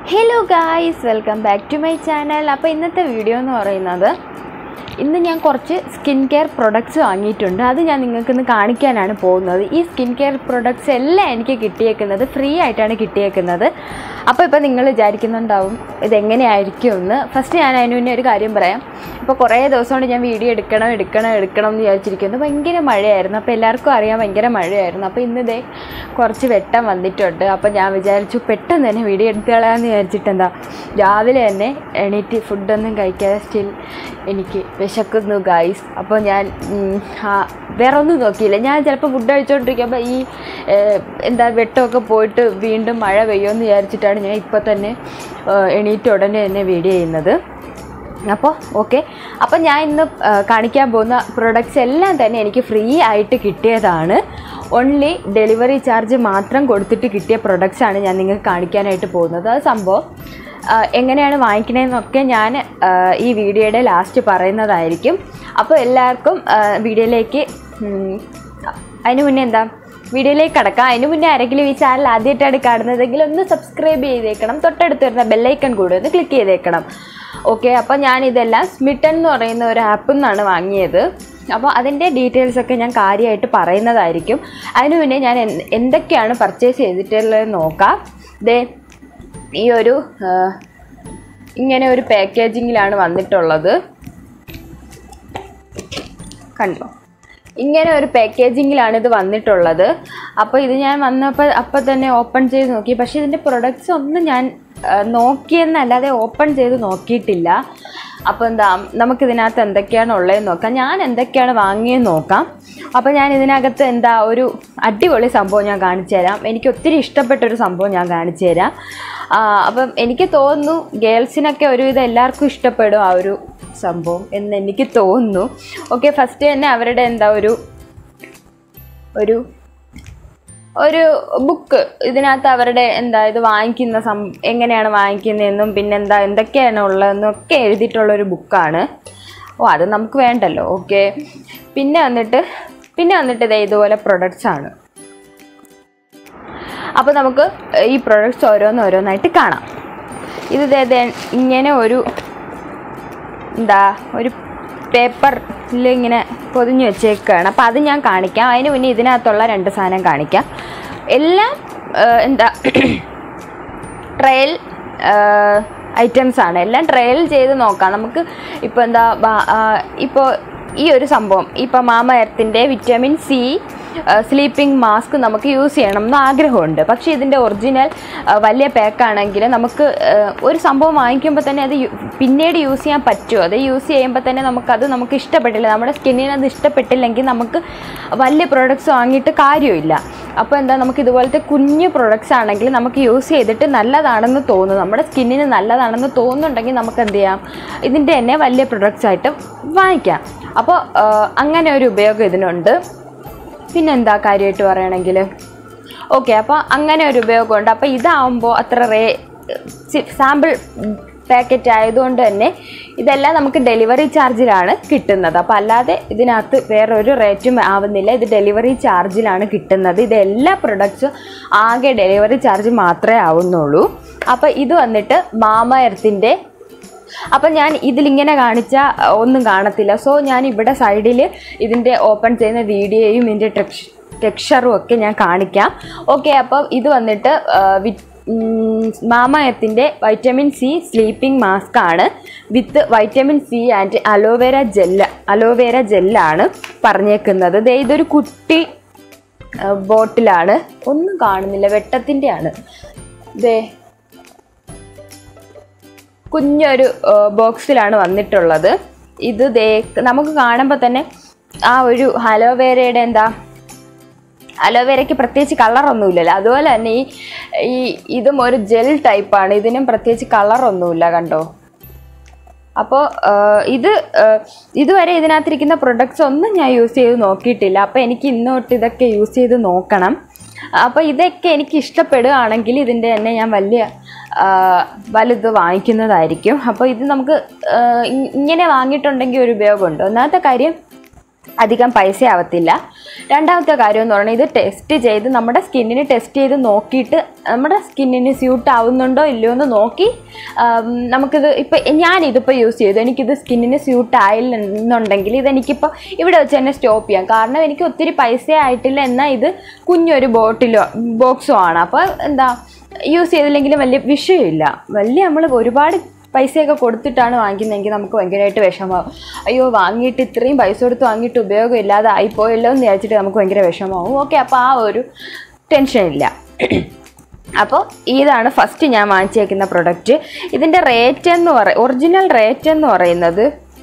hello guys welcome back to my channel അപ്പോൾ ഇന്നത്തെ video എന്ന് പറയുന്നത് ഇന്ന് ഞാൻ കുറച്ച് സ്കിൻ കെയർ പ്രൊഡക്ട്സ് വാങ്ങിയിട്ടുണ്ട് അത് ഞാൻ നിങ്ങൾക്കിന്ന് കാണിക്കാനാണ് പോകുന്നത് ഈ സ്കിൻ കെയർ പ്രൊഡക്ട്സ് എല്ലാം എനിക്ക് കിട്ടിയേക്കുന്നത് ഫ്രീ ആയിട്ടാണ് കിട്ടിയേക്കുന്നത് അപ്പോൾ ഇപ്പോൾ നിങ്ങൾ വിചാരിക്കുന്നുണ്ടാവും ഇതെങ്ങനെയായിരിക്കും എന്ന് ഫസ്റ്റ് ഞാൻ അതിന് മുന്നേ ഒരു കാര്യം പറയാം ഇപ്പോൾ കുറേ ദിവസം കൊണ്ട് ഞാൻ വീഡിയോ എടുക്കണം എടുക്കണം എടുക്കണം എന്ന് വിചാരിച്ചിരിക്കുന്നു ഭയങ്കര മഴയായിരുന്നു അപ്പോൾ എല്ലാവർക്കും അറിയാം ഭയങ്കര മഴയായിരുന്നു അപ്പോൾ ഇന്ന് ഇതേ കുറച്ച് വെട്ടം വന്നിട്ടുണ്ട് അപ്പോൾ ഞാൻ വിചാരിച്ചു പെട്ടെന്ന് തന്നെ വീഡിയോ എടുത്ത് കളയാമെന്ന് വിചാരിച്ചിട്ട് എന്താ രാവിലെ തന്നെ എണീറ്റ് ഫുഡൊന്നും കഴിക്കാതെ സ്റ്റിൽ എനിക്ക് വിശക്കുന്നു ഗായ്സ് അപ്പോൾ ഞാൻ ഉം, ആ, വേറെ ഒന്നും നോക്കിയില്ല ഞാൻ ചിലപ്പോൾ ഫുഡ് കഴിച്ചുകൊണ്ടിരിക്കുമ്പോൾ ഈ ഏഹ്, എന്താ വെട്ടമൊക്കെ പോയിട്ട് വീണ്ടും മഴ പെയ്യുമെന്ന് വിചാരിച്ചിട്ടാണ് ഞാൻ ഇപ്പോൾ തന്നെ ഏഹ്, എണീറ്റ് ഉടനെ തന്നെ വീഡിയോ ചെയ്യുന്നത് അപ്പോൾ ഓക്കെ അപ്പോൾ ഞാൻ ഇന്ന് ആ, കാണിക്കാൻ പോകുന്ന പ്രൊഡക്ട്സ് എല്ലാം തന്നെ എനിക്ക് ഫ്രീ ആയിട്ട് കിട്ടിയതാണ് ഓൺലി ഡെലിവറി ചാർജ് മാത്രം കൊടുത്തിട്ട് കിട്ടിയ പ്രൊഡക്ട്സ് ആണ് ഞാൻ നിങ്ങൾക്ക് കാണിക്കാനായിട്ട് പോകുന്നത് അത് സംഭവം ആ, എങ്ങനെയാണ് വാങ്ങിക്കണതെന്നൊക്കെ ഞാൻ ആ, ഈ വീഡിയോയുടെ ലാസ്റ്റ് പറയുന്നതായിരിക്കും അപ്പോൾ എല്ലാവർക്കും ആ, വീഡിയോയിലേക്ക് ഉം, അതിന് മുന്നേ എന്താ വീഡിയോയിലേക്ക് കടക്കാം അതിന് മുന്നേ ആരെങ്കിലും ഈ ചാനൽ ആദ്യമായിട്ടാണ് കാണുന്നതെങ്കിൽ ഒന്ന് സബ്സ്ക്രൈബ് ചെയ്തേക്കണം തൊട്ടടുത്ത് വരുന്ന ബെല്ലൈക്കൺ കൂടെ ഒന്ന് ക്ലിക്ക് ചെയ്തേക്കണം ഓക്കെ അപ്പോൾ ഞാൻ ഇതെല്ലാം സ്മിട്ടൺ എന്ന് പറയുന്ന ഒരു ആപ്പിൽ നിന്നാണ് വാങ്ങിയത് അപ്പോൾ അതിൻ്റെ ഡീറ്റെയിൽസ് ഒക്കെ ഞാൻ കാര്യമായിട്ട് പറയുന്നതായിരിക്കും അതിന് മുന്നേ ഞാൻ എന്ത് എന്തൊക്കെയാണ് പർച്ചേസ് ചെയ്തിട്ടുള്ളത് നോക്കാം ദേ ഈ ഒരു ആ, ഇങ്ങനെ ഒരു പാക്കേജിങ്ങിലാണ് വന്നിട്ടുള്ളത് കണ്ടോ ഇങ്ങനെ ഒരു പാക്കേജിങ്ങിലാണ് ഇത് വന്നിട്ടുള്ളത് അപ്പോൾ ഇത് ഞാൻ വന്നപ്പോൾ അപ്പോൾ തന്നെ ഓപ്പൺ ചെയ്ത് നോക്കി പക്ഷേ ഇതിൻ്റെ പ്രൊഡക്ട്സ് ഒന്നും ഞാൻ ആ, നോക്കിയെന്നല്ലാതെ ഓപ്പൺ ചെയ്ത് നോക്കിയിട്ടില്ല അപ്പോൾ എന്താ നമുക്കിതിനകത്ത് എന്തൊക്കെയാണ് ഉള്ളതെന്ന് നോക്കാം ഞാൻ എന്തൊക്കെയാണ് വാങ്ങിയെന്ന് നോക്കാം അപ്പോൾ ഞാൻ ഇതിനകത്ത് എന്താ ഒരു അടിപൊളി സംഭവം ഞാൻ കാണിച്ചു തരാം എനിക്ക് ഒത്തിരി ഇഷ്ടപ്പെട്ടൊരു സംഭവം ഞാൻ കാണിച്ചു തരാം ആ, അപ്പം എനിക്ക് തോന്നുന്നു ഗേൾസിനൊക്കെ ഒരുവിധം എല്ലാവർക്കും ഇഷ്ടപ്പെടും ആ ഒരു സംഭവം എന്ന് എനിക്ക് തോന്നുന്നു ഓക്കെ ഫസ്റ്റ് തന്നെ അവരുടെ എന്താ ഒരു ഒരു ഒരു ബുക്ക് ഇതിനകത്ത് അവരുടെ എന്താ ഇത് വാങ്ങിക്കുന്ന സം എങ്ങനെയാണ് വാങ്ങിക്കുന്നതെന്നും പിന്നെന്താ എന്തൊക്കെയാണ് ഉള്ളതെന്നും ഒക്കെ എഴുതിയിട്ടുള്ളൊരു ബുക്കാണ് ഓ അത് നമുക്ക് വേണ്ടല്ലോ ഓക്കെ പിന്നെ വന്നിട്ട് പിന്നെ വന്നിട്ട് ഇതേ ഇതുപോലെ പ്രൊഡക്ട്സ് ആണ് അപ്പോൾ നമുക്ക് ഈ പ്രൊഡക്ട്സ് ഓരോന്ന് ഓരോന്നായിട്ട് കാണാം ഇത് ദേ ദേ ഇങ്ങനെ ഒരു എന്താ ഒരു പേപ്പറിൽ ഇങ്ങനെ പൊതിഞ്ഞ് വെച്ചേക്കുകയാണ് അപ്പോൾ അത് ഞാൻ കാണിക്കാം അതിന് മുന്നേ ഇതിനകത്തുള്ള രണ്ട് സാധനം കാണിക്കാം എല്ലാം ആ, എന്താ ട്രയൽ ഐറ്റംസ് ആണ് എല്ലാം ട്രയൽ ചെയ്ത് നോക്കാം നമുക്ക് ഇപ്പോൾ എന്താ ഇപ്പോൾ ഈ ഒരു സംഭവം ഇപ്പോൾ മാമ എർത്തിൻ്റെ വിറ്റാമിൻ സി സ്ലീപ്പിംഗ് മാസ്ക് നമുക്ക് യൂസ് ചെയ്യണം എന്ന് ആഗ്രഹമുണ്ട് പക്ഷേ ഇതിൻ്റെ ഒറിജിനൽ വലിയ പാക്കാണെങ്കിൽ നമുക്ക് ആ, ഒരു സംഭവം വാങ്ങിക്കുമ്പോൾ തന്നെ അത് യു- പിന്നീട് യൂസ് ചെയ്യാൻ പറ്റുമോ അത് യൂസ് ചെയ്യുമ്പോൾ തന്നെ നമുക്കത് നമുക്ക് ഇഷ്ടപ്പെട്ടില്ല നമ്മുടെ സ്കിന്നിന് അത് ഇഷ്ടപ്പെട്ടില്ലെങ്കിൽ നമുക്ക് വലിയ പ്രോഡക്റ്റ്സ് വാങ്ങിയിട്ട് കാര്യമില്ല അപ്പോൾ എന്താ നമുക്ക് ഇതുപോലത്തെ കുഞ്ഞു പ്രൊഡക്ട്സ് ആണെങ്കിൽ നമുക്ക് യൂസ് ചെയ്തിട്ട് നല്ലതാണെന്ന് തോന്നുന്നു നമ്മുടെ സ്കിന്നിന് നല്ലതാണെന്ന് തോന്നുന്നുണ്ടെങ്കിൽ നമുക്ക് എന്ത് ചെയ്യാം ഇതിൻ്റെ തന്നെ വലിയ പ്രൊഡക്ട്സ് ആയിട്ട് വാങ്ങിക്കാം അപ്പോൾ ആ, അങ്ങനെ ഒരു ഉപയോഗം ഇതിനുണ്ട് പിന്നെന്താ കാര്യമായിട്ട് പറയുകയാണെങ്കിൽ ഓക്കെ അപ്പോൾ അങ്ങനെ ഒരു ഉപയോഗമുണ്ട് അപ്പോൾ ഇതാവുമ്പോൾ അത്ര റേ സാമ്പിൾ പാക്കറ്റ് ആയതുകൊണ്ട് തന്നെ ഇതെല്ലാം നമുക്ക് ഡെലിവറി ചാർജിലാണ് കിട്ടുന്നത് അപ്പോൾ അല്ലാതെ ഇതിനകത്ത് വേറെ ഒരു റേറ്റും ആവുന്നില്ല ഇത് ഡെലിവറി ചാർജിലാണ് കിട്ടുന്നത് ഇത് എല്ലാ പ്രൊഡക്ട്സും ആകെ ഡെലിവറി ചാർജ് മാത്രമേ ആവുന്നുള്ളൂ അപ്പോൾ ഇത് വന്നിട്ട് മാമ എർത്തിൻ്റെ അപ്പം ഞാൻ ഇതിലിങ്ങനെ കാണിച്ച ഒന്നും കാണത്തില്ല സോ ഞാൻ ഇവിടെ സൈഡിൽ ഇതിൻ്റെ ഓപ്പൺ ചെയ്യുന്ന വീഡിയോയും ഇതിൻ്റെ ടെക്സ് ടെക്സ്ചറും ഒക്കെ ഞാൻ കാണിക്കാം ഓക്കെ അപ്പം ഇത് വന്നിട്ട് ആ, വി- ഉം, മാമയത്തിൻ്റെ വൈറ്റമിൻ സി സ്ലീപ്പിംഗ് മാസ്ക് ആണ് with vitamin C and aloe vera gel aloe vera ജെല്ലാണ് പറഞ്ഞേക്കുന്നത് ദേ ഇതൊരു കുട്ടി ആ, ബോട്ടിലാണ് ഒന്നും കാണുന്നില്ല വെട്ടത്തിൻ്റെയാണ് ദേ കുഞ്ഞൊരു ആ, ബോക്സിലാണ് വന്നിട്ടുള്ളത് ഇത് ദേ നമുക്ക് കാണുമ്പോൾ തന്നെ ആ ഒരു അലോവേരയുടെ എന്താ അലോവേരയ്ക്ക് പ്രത്യേകിച്ച് കളറൊന്നുമില്ലല്ലോ അതുപോലെ തന്നെ ഈ ഈ ഇതും ഒരു ജെൽ ടൈപ്പാണ് ഇതിനും പ്രത്യേകിച്ച് കളറൊന്നുമില്ല കണ്ടോ അപ്പോൾ ഇത് ആ, ഇതുവരെ ഇതിനകത്തിരിക്കുന്ന പ്രൊഡക്ട്സ് ഒന്നും ഞാൻ യൂസ് ചെയ്ത് നോക്കിയിട്ടില്ല അപ്പോൾ എനിക്ക് ഇന്ന് തൊട്ട് ഇതൊക്കെ യൂസ് ചെയ്ത് നോക്കണം അപ്പോൾ ഇതൊക്കെ എനിക്ക് ഇഷ്ടപ്പെടുകയാണെങ്കിൽ ഇതിൻ്റെ തന്നെ ഞാൻ വലിയ ആ, വലുത് വാങ്ങിക്കുന്നതായിരിക്കും അപ്പോൾ ഇത് നമുക്ക് ആ, ഇ- ഇങ്ങനെ വാങ്ങിയിട്ടുണ്ടെങ്കിൽ ഒരു ഉപയോഗമുണ്ട് ഒന്നാമത്തെ കാര്യം അധികം പൈസ ആവത്തില്ല രണ്ടാമത്തെ കാര്യം എന്ന് പറയുന്നത് ഇത് ടെസ്റ്റ് ചെയ്ത് നമ്മുടെ സ്കിന്നിന് ടെസ്റ്റ് ചെയ്ത് നോക്കിയിട്ട് നമ്മുടെ സ്കിന്നിന് സ്യൂട്ട് ആവുന്നുണ്ടോ ഇല്ലയോ എന്ന് നോക്കി ആം, നമുക്കിത് ഇപ്പം ഞാനിതിപ്പോൾ യൂസ് ചെയ്തു എനിക്കിത് സ്കിന്നിന് സ്യൂട്ട് ആയില്ല എന്നുണ്ടെങ്കിൽ ഇതെനിക്കിപ്പോൾ ഇവിടെ വെച്ച് തന്നെ സ്റ്റോപ്പ് ചെയ്യാം കാരണം എനിക്ക് ഒത്തിരി പൈസ ആയിട്ടില്ല എന്നാൽ ഇത് കുഞ്ഞൊരു ബോട്ടിലോ ബോക്സോ ആണ് അപ്പോൾ എന്താ യൂസ് ചെയ്തില്ലെങ്കിലും വലിയ വിഷയമില്ല വലിയ നമ്മൾ ഒരുപാട് പൈസയൊക്കെ കൊടുത്തിട്ടാണ് വാങ്ങിക്കുന്നതെങ്കിൽ നമുക്ക് ഭയങ്കരമായിട്ട് വിഷമാവും അയ്യോ വാങ്ങിയിട്ട് ഇത്രയും പൈസ കൊടുത്ത് വാങ്ങിയിട്ട് ഉപയോഗം ഇല്ലാതെ ആയിപ്പോയല്ലോ എന്ന് വിചാരിച്ചിട്ട് നമുക്ക് ഭയങ്കര വിഷമാവും ഓക്കെ അപ്പോൾ ആ ഒരു ടെൻഷൻ ഇല്ല അപ്പോൾ ഇതാണ് ഫസ്റ്റ് ഞാൻ വാങ്ങിച്ചേക്കുന്ന പ്രൊഡക്റ്റ് ഇതിൻ്റെ റേറ്റ് എന്ന് പറ ഒറിജിനൽ റേറ്റ് എന്ന് പറയുന്നത്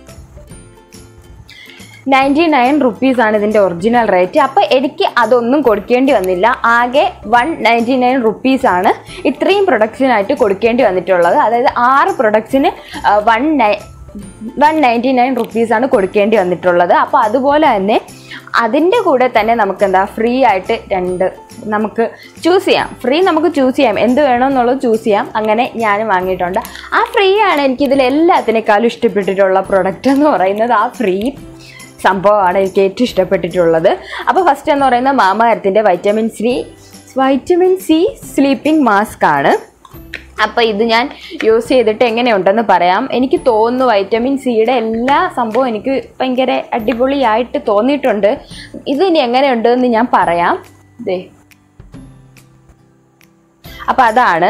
നയൻറ്റി നയൻ റുപ്പീസാണ് ഇതിൻ്റെ ഒറിജിനൽ റേറ്റ് അപ്പോൾ എനിക്ക് അതൊന്നും കൊടുക്കേണ്ടി വന്നില്ല ആകെ വൺ നയൻറ്റി നയൻ റുപ്പീസാണ് ഇത്രയും പ്രൊഡക്ട്സിനായിട്ട് കൊടുക്കേണ്ടി വന്നിട്ടുള്ളത് അതായത് ആറ് പ്രൊഡക്ട്സിന് വൺ നൈ വൺ നയൻറ്റി നയൻ റുപ്പീസാണ് കൊടുക്കേണ്ടി വന്നിട്ടുള്ളത് അപ്പോൾ അതുപോലെ തന്നെ അതിൻ്റെ കൂടെ തന്നെ നമുക്ക് എന്താ ഫ്രീ ആയിട്ട് രണ്ട് നമുക്ക് ചൂസ് ചെയ്യാം ഫ്രീ നമുക്ക് ചൂസ് ചെയ്യാം എന്ത് വേണമെന്നുള്ളത് ചൂസ് ചെയ്യാം അങ്ങനെ ഞാൻ വാങ്ങിയിട്ടുണ്ട് ആ ഫ്രീ ആണ് എനിക്കിതിൽ എല്ലാത്തിനേക്കാളും ഇഷ്ടപ്പെട്ടിട്ടുള്ള പ്രൊഡക്റ്റ് എന്ന് പറയുന്നത് ആ ഫ്രീ സംഭവമാണ് എനിക്ക് ഏറ്റവും ഇഷ്ടപ്പെട്ടിട്ടുള്ളത് അപ്പോൾ ഫസ്റ്റ് എന്ന് പറയുന്നത് മാമകരത്തിൻ്റെ vitamin C vitamin C sleeping mask ആണ് അപ്പോൾ ഇത് ഞാൻ യൂസ് ചെയ്തിട്ട് എങ്ങനെയുണ്ടെന്ന് പറയാം എനിക്ക് തോന്നുന്നു വൈറ്റമിൻ സിയുടെ എല്ലാ സംഭവവും എനിക്ക് ഭയങ്കര അടിപൊളിയായിട്ട് തോന്നിയിട്ടുണ്ട് ഇത് ഇനി എങ്ങനെയുണ്ടെന്ന് ഞാൻ പറയാം ദേ അപ്പോൾ അതാണ്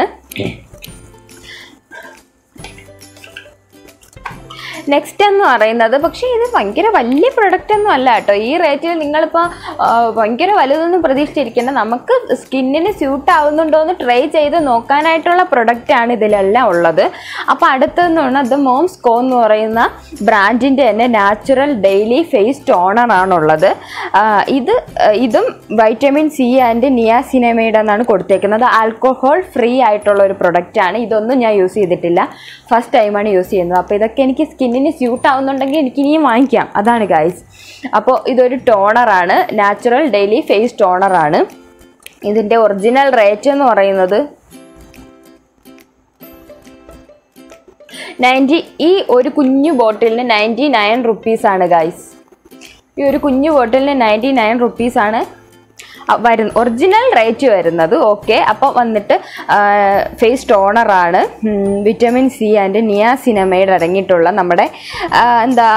നെക്സ്റ്റ് എന്ന് പറയുന്നത് പക്ഷേ ഇത് ഭയങ്കര വലിയ പ്രൊഡക്റ്റ് ഒന്നും അല്ല കേട്ടോ ഈ റേറ്റിൽ നിങ്ങളിപ്പോൾ ആ, ഭയങ്കര വലുതൊന്നും പ്രതീക്ഷിച്ചിരിക്കേണ്ട നമുക്ക് സ്കിന്നിന് സ്യൂട്ട് ആവുന്നുണ്ടോ എന്ന് ട്രൈ ചെയ്ത് നോക്കാനായിട്ടുള്ള പ്രൊഡക്റ്റാണ് ഇതിലെല്ലാം ഉള്ളത് അപ്പോൾ അടുത്തെന്ന് പറഞ്ഞാൽ ദ മോംസ് കോ എന്ന് പറയുന്ന ബ്രാൻഡിൻ്റെ തന്നെ നാച്ചുറൽ ഡെയിലി ഫേസ് ടോണർ ആണുള്ളത് ആ, ഇത് ആ, ഇതും വൈറ്റമിൻ സി ആൻഡ് നിയാസിനമൈഡ് എന്നാണ് കൊടുത്തേക്കുന്നത് ആൽക്കോഹോൾ ഫ്രീ ആയിട്ടുള്ള ഒരു പ്രൊഡക്റ്റാണ് ഇതൊന്നും ഞാൻ യൂസ് ചെയ്തിട്ടില്ല ഫസ്റ്റ് ടൈമാണ് യൂസ് ചെയ്യുന്നത് അപ്പോൾ ഇതൊക്കെ എനിക്ക് സ്കിന്നിന് സ്യൂട്ട് ആവുന്നുണ്ടെങ്കിൽ എനിക്ക് ഇനിയും വാങ്ങിക്കാം അതാണ് ഗൈസ് അപ്പോൾ ഇതൊരു ടോണറാണ് നാച്ചുറൽ ഡെയിലി ഫേസ് ടോണറാണ് ഇതിൻ്റെ ഒറിജിനൽ റേറ്റ് എന്ന് പറയുന്നത് നയൻറ്റി ഈ ഒരു കുഞ്ഞു ബോട്ടിലിന് നയൻറ്റി നയൻ റുപ്പീസാണ് ഗൈസ് ഈ ഒരു കുഞ്ഞു ബോട്ടിലിന് നയൻറ്റി നയൻ റുപ്പീസാണ് വരുന്ന ഒറിജിനൽ റേറ്റ് വരുന്നത് ഓക്കെ അപ്പോൾ വന്നിട്ട് ഫേസ് ടോണറാണ് വിറ്റമിൻ സി ആൻഡ് നിയാസിനമൈഡ് അടങ്ങിയിട്ടുള്ള നമ്മുടെ ആ, എന്താ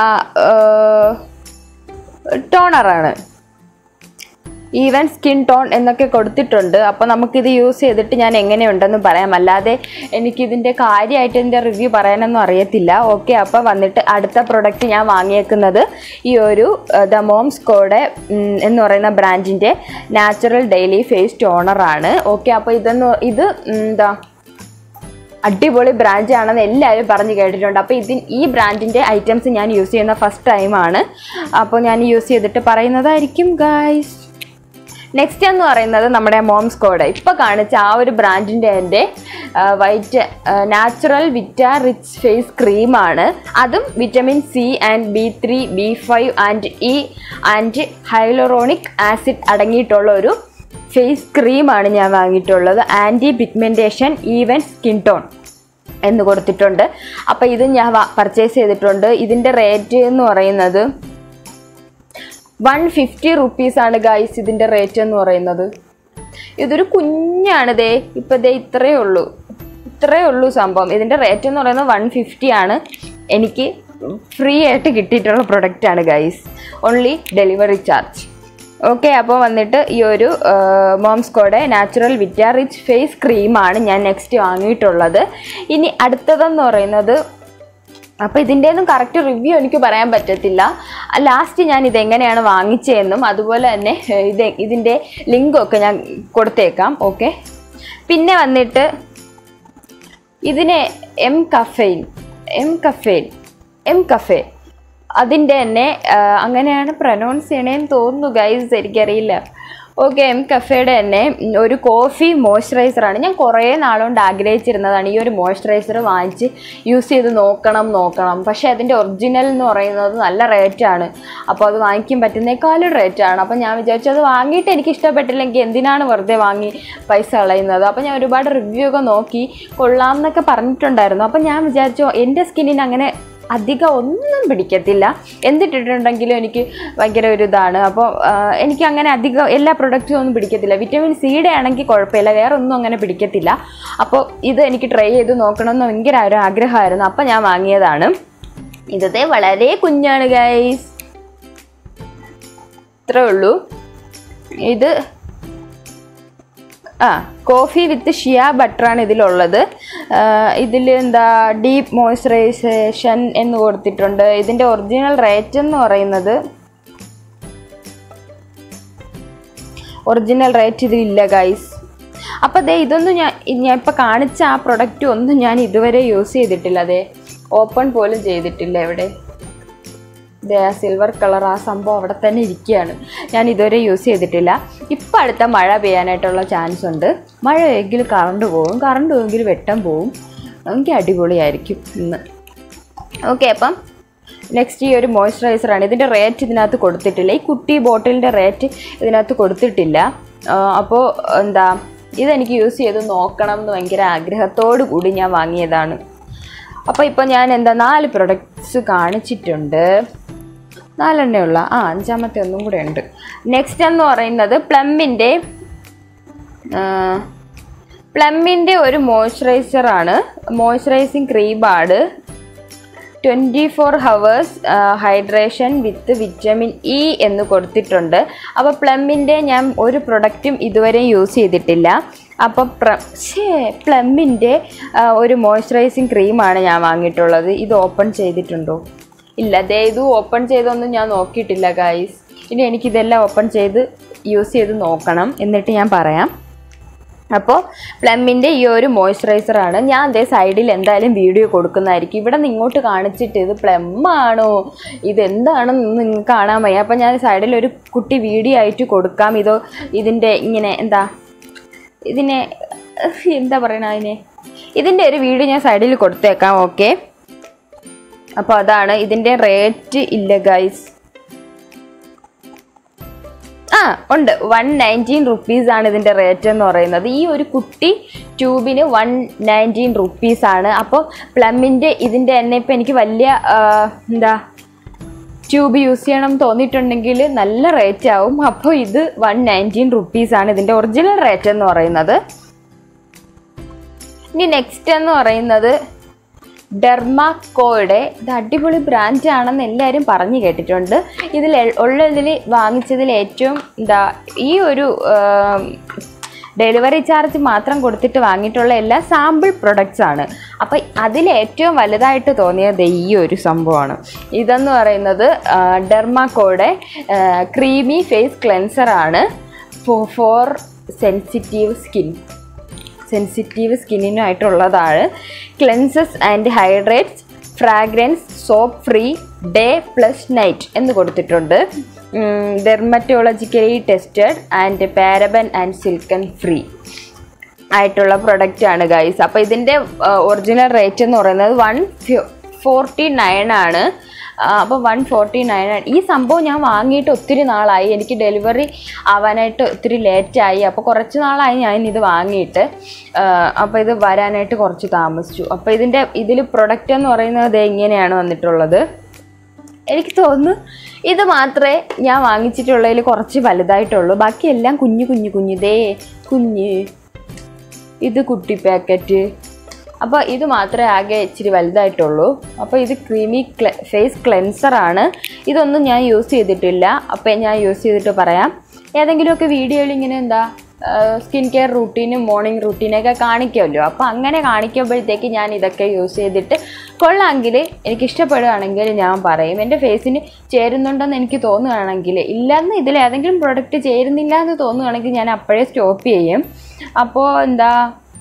ടോണറാണ് ഈവൻ സ്കിൻ ടോൺ എന്നൊക്കെ കൊടുത്തിട്ടുണ്ട് അപ്പോൾ നമുക്കിത് യൂസ് ചെയ്തിട്ട് ഞാൻ എങ്ങനെയുണ്ടെന്ന് പറയാം അല്ലാതെ എനിക്കിതിൻ്റെ കാര്യമായിട്ട് ഇതിൻ്റെ റിവ്യൂ പറയാനൊന്നും അറിയത്തില്ല ഓക്കെ അപ്പോൾ വന്നിട്ട് അടുത്ത പ്രൊഡക്റ്റ് ഞാൻ വാങ്ങിയേക്കുന്നത് ഈ ഒരു ദ മോംസ് കോഡ് എന്ന് പറയുന്ന ബ്രാൻഡിൻ്റെ നാച്ചുറൽ ഡെയിലി ഫേസ് ടോണറാണ് ഓക്കെ അപ്പോൾ ഇതെന്ന് ഇത് എന്താ അടിപൊളി ബ്രാൻഡ് ആണെന്ന് എല്ലാവരും പറഞ്ഞ് കേട്ടിട്ടുണ്ട് അപ്പോൾ ഇതിൻ ഈ ബ്രാൻഡിൻ്റെ ഐറ്റംസ് ഞാൻ യൂസ് ചെയ്യുന്ന ഫസ്റ്റ് ടൈമാണ് അപ്പോൾ ഞാൻ യൂസ് ചെയ്തിട്ട് പറയുന്നതായിരിക്കും ഗായ്സ് നെക്സ്റ്റ് എന്ന് പറയുന്നത് നമ്മുടെ മോംസ് കോഡ് ഇപ്പോൾ കാണിച്ച ആ ഒരു ബ്രാൻഡിൻ്റെ എൻ്റെ white natural vita rich face ക്രീമാണ് അതും vitamin C and B three B five and E and hyaluronic acid അടങ്ങിയിട്ടുള്ള ഒരു ഫേസ് ക്രീമാണ് ഞാൻ വാങ്ങിയിട്ടുള്ളത് anti pigmentation even skin tone എന്ന് കൊടുത്തിട്ടുണ്ട് അപ്പോൾ ഇത് ഞാൻ പർച്ചേസ് ചെയ്തിട്ടുണ്ട് ഇതിൻ്റെ റേറ്റ് എന്ന് പറയുന്നത് വൺ ഫിഫ്റ്റി റുപ്പീസാണ് ഗൈസ് ഇതിൻ്റെ റേറ്റ് എന്ന് പറയുന്നത് ഇതൊരു കുഞ്ഞാണ് ദേ ഇപ്പം ദേ ഇത്രയേ ഉള്ളൂ ഇത്രയേ ഉള്ളൂ സംഭവം ഇതിൻ്റെ റേറ്റ് എന്ന് പറയുന്നത് വൺ ഫിഫ്റ്റി ആണ് എനിക്ക് ഫ്രീ ആയിട്ട് കിട്ടിയിട്ടുള്ള പ്രൊഡക്റ്റാണ് guys only delivery charge okay അപ്പോൾ വന്നിട്ട് ഈ ഒരു mom's code natural vita rich face ക്രീമാണ് ഞാൻ നെക്സ്റ്റ് വാങ്ങിയിട്ടുള്ളത് ഇനി അടുത്തതെന്ന് പറയുന്നത് അപ്പോൾ ഇതിൻ്റെയൊന്നും കറക്റ്റ് റിവ്യൂ എനിക്ക് പറയാൻ പറ്റത്തില്ല ലാസ്റ്റ് ഞാൻ ഇതെങ്ങനെയാണ് വാങ്ങിച്ചതെന്നും അതുപോലെ തന്നെ ഏഹ്, ഇത് ഇതിൻ്റെ ലിങ്കൊക്കെ ഞാൻ കൊടുത്തേക്കാം ഓക്കെ പിന്നെ വന്നിട്ട് ഇതിനെ M caffeine M caffeine M cafe അതിൻ്റെ തന്നെ ആ, അങ്ങനെയാണ് പ്രൊനൗൺസ് ചെയ്യണേന്ന് തോന്നുന്നു ഗൈസ് എനിക്കറിയില്ല ഓക്കെ എം കഫേയുടെ തന്നെ ഉം, ഒരു കോഫി മോയ്സ്ചറൈസറാണ് ഞാൻ കുറേ നാളുകൊണ്ട് ആഗ്രഹിച്ചിരുന്നതാണ് ഈ ഒരു മോയ്സ്ചറൈസർ വാങ്ങിച്ച് യൂസ് ചെയ്ത് നോക്കണം നോക്കണം പക്ഷേ അതിൻ്റെ ഒറിജിനൽ എന്ന് പറയുന്നത് നല്ല റേറ്റാണ് അപ്പോൾ അത് വാങ്ങിക്കാൻ പറ്റുന്നേക്കാളും റേറ്റാണ് അപ്പോൾ ഞാൻ വിചാരിച്ചു അത് വാങ്ങിയിട്ട് എനിക്ക് ഇഷ്ടപ്പെട്ടില്ലെങ്കിൽ എന്തിനാണ് വെറുതെ വാങ്ങി പൈസ കളയുന്നത് അപ്പോൾ ഞാൻ ഒരുപാട് റിവ്യൂ ഒക്കെ നോക്കി കൊള്ളാം എന്നൊക്കെ പറഞ്ഞിട്ടുണ്ടായിരുന്നു അപ്പോൾ ഞാൻ വിചാരിച്ചു എൻ്റെ സ്കിന്നിന് അങ്ങനെ അധികം ഒന്നും പിടിക്കത്തില്ല എന്തിട്ടിട്ടുണ്ടെങ്കിലും എനിക്ക് ഭയങ്കര ഒരു ഇതാണ് അപ്പോൾ എനിക്ക് അങ്ങനെ അധികം എല്ലാ പ്രൊഡക്റ്റും ഒന്നും പിടിക്കത്തില്ല വിറ്റമിൻ സിയുടെ ആണെങ്കിൽ കുഴപ്പമില്ല വേറെ ഒന്നും അങ്ങനെ പിടിക്കത്തില്ല അപ്പോൾ ഇത് എനിക്ക് ട്രൈ ചെയ്ത് നോക്കണമെന്ന് ഭയങ്കര ഒരു ആഗ്രഹമായിരുന്നു അപ്പോൾ ഞാൻ വാങ്ങിയതാണ് ഇതേ വളരെ കുഞ്ഞാണ് ഗൈസ് ഇത്രേ ഉള്ളൂ ഇത് ആ കോഫി വിത്ത് ഷിയ ബട്ടറാണ് ഇതിലുള്ളത് ഇതിൽ എന്താ ഡീപ്പ് മോയ്സ്ചറൈസേഷൻ എന്ന് കൊടുത്തിട്ടുണ്ട് ഇതിൻ്റെ ഒറിജിനൽ റേറ്റ് എന്ന് പറയുന്നത് ഒറിജിനൽ റേറ്റ് ഇതിലില്ല ഗൈസ് അപ്പോൾ ദേ ഇതൊന്നും ഞാൻ ഞാൻ ഇപ്പോൾ കാണിച്ച ആ പ്രൊഡക്റ്റ് ഒന്നും ഞാൻ ഇതുവരെ യൂസ് ചെയ്തിട്ടില്ല അതെ ഓപ്പൺ പോലും ചെയ്തിട്ടില്ല എവിടെ ദേ ആ സിൽവർ കളർ ആ സംഭവം അവിടെ തന്നെ ഇരിക്കുകയാണ് ഞാൻ ഇതുവരെ യൂസ് ചെയ്തിട്ടില്ല ഇപ്പം അടുത്ത മഴ പെയ്യാനായിട്ടുള്ള ചാൻസ് ഉണ്ട് മഴ എങ്കിൽ കറണ്ട് പോകും കറണ്ട് പോയെങ്കിൽ വെട്ടം പോവും എനിക്ക് അടിപൊളിയായിരിക്കും ഇന്ന് ഓക്കെ അപ്പം നെക്സ്റ്റ് ഈ ഒരു മോയ്സ്ചറൈസറാണ് ഇതിൻ്റെ റേറ്റ് ഇതിനകത്ത് കൊടുത്തിട്ടില്ല ഈ കുട്ടി ബോട്ടിലിൻ്റെ റേറ്റ് ഇതിനകത്ത് കൊടുത്തിട്ടില്ല അപ്പോൾ എന്താ ഇതെനിക്ക് യൂസ് ചെയ്ത് നോക്കണം എന്ന് ഭയങ്കര ആഗ്രഹത്തോടു കൂടി ഞാൻ വാങ്ങിയതാണ് അപ്പോൾ ഇപ്പോൾ ഞാൻ എന്താ നാല് പ്രൊഡക്ട്സ് കാണിച്ചിട്ടുണ്ട് നാലെണ്ണേ ഉള്ള ആ അഞ്ചാമത്തെ ഒന്നും കൂടെ ഉണ്ട് നെക്സ്റ്റ് എന്ന് പറയുന്നത് പ്ലമ്മിൻ്റെ പ്ലമ്മിൻ്റെ ഒരു മോയ്സ്ചറൈസറാണ് മോയ്സ്ചറൈസിങ് ക്രീമാണ് twenty four hours hydration with vitamin E എന്ന് കൊടുത്തിട്ടുണ്ട് അപ്പോൾ പ്ലമ്മിൻ്റെ ഞാൻ ഒരു പ്രൊഡക്റ്റും ഇതുവരെ യൂസ് ചെയ്തിട്ടില്ല അപ്പോൾ പ്ര ഷേ പ്ലമ്മിൻ്റെ ഒരു മോയ്സ്ചറൈസിങ് ക്രീമാണ് ഞാൻ വാങ്ങിയിട്ടുള്ളത് ഇത് ഓപ്പൺ ചെയ്തിട്ടുണ്ടോ ഇല്ല ദേ ഇത് ഓപ്പൺ ചെയ്തൊന്നും ഞാൻ നോക്കിയിട്ടില്ല ഗായ്സ് ഇനി എനിക്കിതെല്ലാം ഓപ്പൺ ചെയ്ത് യൂസ് ചെയ്ത് നോക്കണം എന്നിട്ട് ഞാൻ പറയാം അപ്പോൾ പ്ലമ്മിൻ്റെ ഈ ഒരു മോയ്സ്ചറൈസറാണ് ഞാൻ അതേ സൈഡിൽ എന്തായാലും വീഡിയോ കൊടുക്കുന്നതായിരിക്കും ഇവിടെ നിന്ന് ഇങ്ങോട്ട് കാണിച്ചിട്ട് ഇത് പ്ലമ്മാണോ ഇതെന്താണെന്ന് നിങ്ങൾക്ക് കാണാൻ വയ്യ അപ്പോൾ ഞാൻ സൈഡിൽ ഒരു കുട്ടി വീഡിയോ ആയിട്ട് കൊടുക്കാം ഇതോ ഇതിൻ്റെ ഇങ്ങനെ എന്താ ഇതിനെ എന്താ പറയണ അതിനെ ഇതിൻ്റെ ഒരു വീഡിയോ ഞാൻ സൈഡിൽ കൊടുത്തേക്കാം ഓക്കെ അപ്പോൾ അതാണ് ഇതിൻ്റെ റേറ്റ് ഇല്ല ഗൈസ് ആ ഉണ്ട് വൺ നയൻറ്റീൻ റുപ്പീസ് ആണ് ഇതിൻ്റെ റേറ്റ് എന്ന് പറയുന്നത് ഈ ഒരു കുട്ടി ട്യൂബിന് വൺ നയൻറ്റീൻ റുപ്പീസ് ആണ് അപ്പോൾ പ്ലമ്മിൻ്റെ ഇതിൻ്റെ തന്നെ ഇപ്പം എനിക്ക് വലിയ ആ, എന്താ ട്യൂബ് യൂസ് ചെയ്യണം തോന്നിയിട്ടുണ്ടെങ്കിൽ നല്ല റേറ്റ് ആവും അപ്പോൾ ഇത് വൺ നയൻറ്റീൻ റുപ്പീസ് ആണ് ഇതിൻ്റെ ഒറിജിനൽ റേറ്റ് എന്ന് പറയുന്നത് ഇനി നെക്സ്റ്റ് എന്ന് പറയുന്നത് ഡെർമാക്കോയുടെ ഇത് അടിപൊളി ബ്രാൻഡ് ആണെന്ന് എല്ലാവരും പറഞ്ഞു കേട്ടിട്ടുണ്ട് ഇതിൽ എ- ഉള്ളതിൽ വാങ്ങിച്ചതിൽ ഏറ്റവും എന്താ ഈ ഒരു ഡെലിവറി ചാർജ് മാത്രം കൊടുത്തിട്ട് വാങ്ങിയിട്ടുള്ള എല്ലാ സാമ്പിൾ പ്രൊഡക്ട്സ് ആണ് അപ്പം അതിൽ ഏറ്റവും വലുതായിട്ട് തോന്നിയത് ഈ ഒരു സംഭവമാണ് ഇതെന്ന് പറയുന്നത് ഡെർമാക്കോയുടെ ക്രീമി ഫേസ് ക്ലെൻസർ ആണ് ഫോർ സെൻസിറ്റീവ് സ്കിൻ സെൻസിറ്റീവ് സ്കിന്നിനായിട്ടുള്ളതാണ് cleanses and hydrates fragrance soap free day plus night എന്ന് കൊടുത്തിട്ടുണ്ട് dermatologically tested and paraben and silicone free ആയിട്ടുള്ള പ്രൊഡക്റ്റ് ആണ് ഗൈസ് അപ്പോൾ ഇതിൻ്റെ ഒറിജിനൽ റേറ്റ് എന്ന് പറയുന്നത് വൺ ഫോർട്ടി നയൻ ആണ് അപ്പോൾ വൺ ഫോർട്ടി നയൻ ആണ് ഈ സംഭവം ഞാൻ വാങ്ങിയിട്ട് ഒത്തിരി നാളായി എനിക്ക് ഡെലിവറി ആവാനായിട്ട് ഒത്തിരി ലേറ്റായി അപ്പോൾ കുറച്ച് നാളായി ഞാൻ ഇത് വാങ്ങിയിട്ട് അപ്പോൾ ഇത് വരാനായിട്ട് കുറച്ച് താമസിച്ചു അപ്പോൾ ഇതിൻ്റെ ഇതിൽ പ്രൊഡക്റ്റ് എന്ന് പറയുന്നത് ദേ ഇങ്ങനെയാണ് വന്നിട്ടുള്ളത് എനിക്ക് തോന്നുന്നു ഇത് മാത്രമേ ഞാൻ വാങ്ങിച്ചിട്ടുള്ളതിൽ കുറച്ച് വലുതായിട്ടുള്ളൂ ബാക്കിയെല്ലാം കുഞ്ഞു കുഞ്ഞു കുഞ്ഞു ദേ കുഞ്ഞ് ഇത് കുട്ടി പാക്കറ്റ് അപ്പോൾ ഇത് മാത്രമേ ആകെ ഇച്ചിരി വലുതായിട്ടുള്ളൂ അപ്പോൾ ഇത് ക്രീമി ക്ലെ ഫേസ് ക്ലെൻസറാണ് ഇതൊന്നും ഞാൻ യൂസ് ചെയ്തിട്ടില്ല അപ്പോൾ ഞാൻ യൂസ് ചെയ്തിട്ട് പറയാം ഏതെങ്കിലുമൊക്കെ വീഡിയോയിൽ ഇങ്ങനെ എന്താ സ്കിൻ കെയർ റൂട്ടീനും മോർണിംഗ് റൂട്ടീനൊക്കെ കാണിക്കുമല്ലോ അപ്പോൾ അങ്ങനെ കാണിക്കുമ്പോഴത്തേക്ക് ഞാൻ ഇതൊക്കെ യൂസ് ചെയ്തിട്ട് കൊള്ളാമെങ്കിൽ എനിക്ക് ഇഷ്ടപ്പെടുകയാണെങ്കിൽ ഞാൻ പറയും എൻ്റെ ഫേസിന് ചേരുന്നുണ്ടെന്ന് എനിക്ക് തോന്നുകയാണെങ്കിൽ ഇല്ലെന്ന് ഇതിൽ ഏതെങ്കിലും പ്രൊഡക്റ്റ് ചേരുന്നില്ല എന്ന് തോന്നുകയാണെങ്കിൽ ഞാൻ അപ്പോഴേ സ്റ്റോപ്പ് ചെയ്യും അപ്പോൾ എന്താ